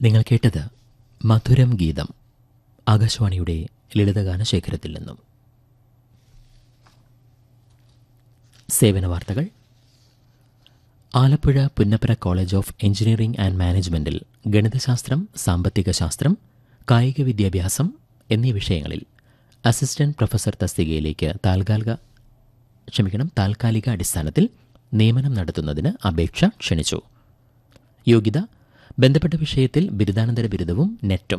നിങ്ങൾ കേട്ടത് മധുരം ഗീതം ആകാശവാണിയുടെ ലളിതഗാന ശേഖരത്തിൽ നിന്നും സേവന വാർത്തകൾ Alappuzha Punnapra college of engineering and മാനേജ്മെന്റിൽ ഗണിതശാസ്ത്രം സാമ്പത്തിക ശാസ്ത്രം കായിക വിദ്യാഭ്യാസം എന്നീ വിഷയങ്ങളിൽ അസിസ്റ്റന്റ് പ്രൊഫസർ തസ്തികയിലേക്ക് താൽക്കാലിക ക്ഷമിക്കണം താൽക്കാലിക അടിസ്ഥാനത്തിൽ നിയമനം നടത്തുന്നതിന് അപേക്ഷ ക്ഷണിച്ചു യോഗ്യത ബന്ധപ്പെട്ട വിഷയത്തിൽ ബിരുദാനന്തര ബിരുദവും നെറ്റും